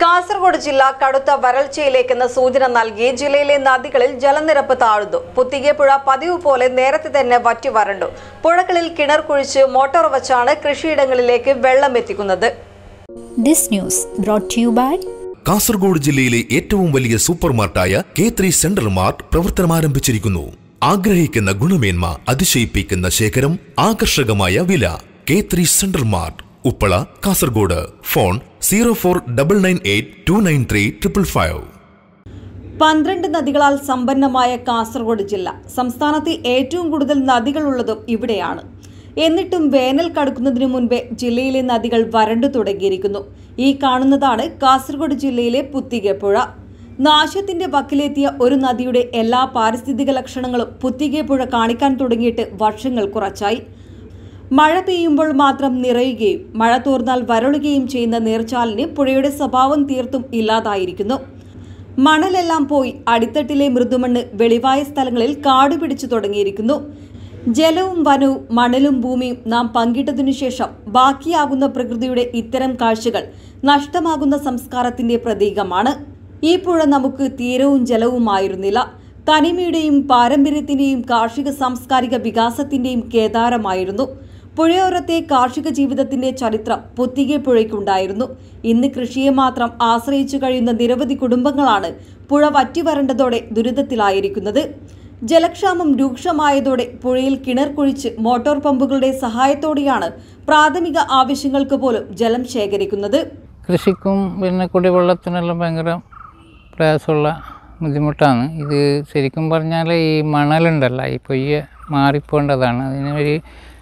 കാസർഗോഡ് ജില്ല കടുത്ത വരൾച്ചയിലേക്കെന്ന സൂചന നൽകി ജില്ലയിലെ നദികളിൽ ജലനിരപ്പ് താഴുന്നു പുത്തികപ്പുഴ പതിവ് പോലെ നേരത്തെ തന്നെ വറ്റി വരണ്ടു പുഴകളിൽ കിണർ കുഴിച്ച് മോട്ടോർ വച്ചാണ് കൃഷിയിടങ്ങളിലേക്ക് വെള്ളം എത്തിക്കുന്നത് This news brought to you by Kasaragod ജില്ലയിലെ ഏറ്റവും വലിയ സൂപ്പർ മാർട്ടായ കെ ത്രീ സെൻട്രൽ മാർട്ട് പ്രവർത്തനമാരംഭിച്ചിരിക്കുന്നു ആഗ്രഹിക്കുന്ന ഗുണമേന്മ അതിശയിപ്പിക്കുന്ന ശേഖരം ആകർഷകമായ വില K three central mart Uppala Kasaragod phone zero four double nine eight two nine three triple five പന്ത്രണ്ട് നദികളാൽ സമ്പന്നമായ കാസർഗോഡ് ജില്ല സംസ്ഥാനത്ത് ഏറ്റവും കൂടുതൽ നദികളുള്ളതും ഇവിടെയാണ് എന്നിട്ടും വേനൽ കടക്കുന്നതിനു മുൻപേ ജില്ലയിലെ നദികൾ വരണ്ടു തുടങ്ങിയിരിക്കുന്നു ഈ കാണുന്നതാണ് കാസർഗോഡ് ജില്ലയിലെ പുത്തികപ്പുഴ നാശത്തിന്റെ വക്കിലെത്തിയ ഒരു നദിയുടെ എല്ലാ പാരിസ്ഥിതിക ലക്ഷണങ്ങളും പുത്തികപ്പുഴ കാണിക്കാൻ തുടങ്ങിയിട്ട് വർഷങ്ങൾ കുറച്ചായി മഴ പെയ്യുമ്പോൾ മാത്രം നിറയുകയും മഴ തോർന്നാൽ വരളുകയും ചെയ്യുന്ന നീർച്ചാലിന് പുഴയുടെ സ്വഭാവം തീർത്തും ഇല്ലാതായിരിക്കുന്നു മണലെല്ലാം പോയി അടിത്തട്ടിലെ മൃദുമണ്ണ് വെളിവായ സ്ഥലങ്ങളിൽ കാടുപിടിച്ചു തുടങ്ങിയിരിക്കുന്നു ജലവും വനവും മണലും ഭൂമിയും നാം പങ്കിട്ടതിനു ശേഷം ബാക്കിയാകുന്ന പ്രകൃതിയുടെ ഇത്തരം കാഴ്ചകൾ നഷ്ടമാകുന്ന സംസ്കാരത്തിന്റെ പ്രതീകമാണ് ഈ പുഴ നമുക്ക് തീരവും ജലവുമായിരുന്നില്ല തനിമയുടെയും പാരമ്പര്യത്തിന്റെയും കാർഷിക സാംസ്കാരിക വികാസത്തിന്റെയും കേദാരമായിരുന്നു പുഴയോരത്തെ കാർഷിക ജീവിതത്തിന്റെ ചരിത്രം പൊത്തികെ പുഴയ്ക്കുണ്ടായിരുന്നു ഇന്ന് കൃഷിയെ മാത്രം ആശ്രയിച്ചു കഴിയുന്ന നിരവധി കുടുംബങ്ങളാണ് പുഴ വറ്റിവരണ്ടതോടെ ദുരിതത്തിലായിരിക്കുന്നത് ജലക്ഷാമം രൂക്ഷമായതോടെ പുഴയിൽ കിണർ കുഴിച്ച് മോട്ടോർ പമ്പുകളുടെ സഹായത്തോടെയാണ് പ്രാഥമിക ആവശ്യങ്ങൾക്ക് പോലും ജലം ശേഖരിക്കുന്നത് കൃഷിക്കും പിന്നെ കുടിവെള്ളത്തിനെല്ലാം ഭയങ്കര പ്രയാസമുള്ള ബുദ്ധിമുട്ടാണ് ഇത് ശരിക്കും പറഞ്ഞാൽ ഈ മണലുണ്ടല്ലോ ഈ പൊയ്യെ മാറിപ്പോണ്ടതാണ് അതിനൊരു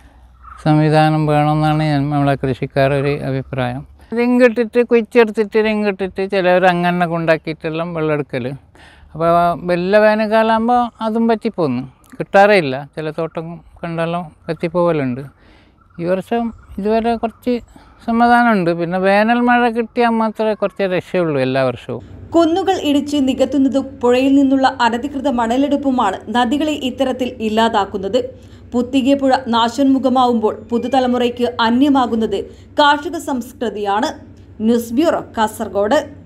സംവിധാനം വേണമെന്നാണ് ഞാൻ നമ്മളെ കൃഷിക്കാരൊരു അഭിപ്രായം റിങ്കിട്ടിട്ട് കുഴിച്ചെടുത്തിട്ട് റിങ്കിട്ടിട്ട് ചിലവർ അങ്ങനെ കൊണ്ടാക്കിയിട്ടെല്ലാം വെള്ളം എടുക്കൽ അപ്പോൾ വലിയ വേനൽക്കാലാകുമ്പോൾ അതും പറ്റിപ്പോന്നു കിട്ടാറേ ഇല്ല ചില തോട്ടം കണ്ടെല്ലാം പറ്റിപ്പോവലുണ്ട് ഈ വർഷം ഇതുവരെ കുറച്ച് സമാധാനമുണ്ട് പിന്നെ വേനൽ മഴ കിട്ടിയാൽ മാത്രമേ കുറച്ച് രക്ഷയുള്ളൂ എല്ലാ വർഷവും കുന്നുകൾ ഇടിച്ച് നികത്തുന്നതും പുഴയിൽ നിന്നുള്ള അനധികൃത മണലെടുപ്പുമാണ് നദികളെ ഇത്തരത്തിൽ ഇല്ലാതാക്കുന്നത് പുത്തികെ പുഴ നാശോന്മുഖമാവുമ്പോൾ പുതുതലമുറയ്ക്ക് അന്യമാകുന്നത് കാർഷിക സംസ്കൃതിയാണ് ന്യൂസ് ബ്യൂറോ കാസർഗോഡ്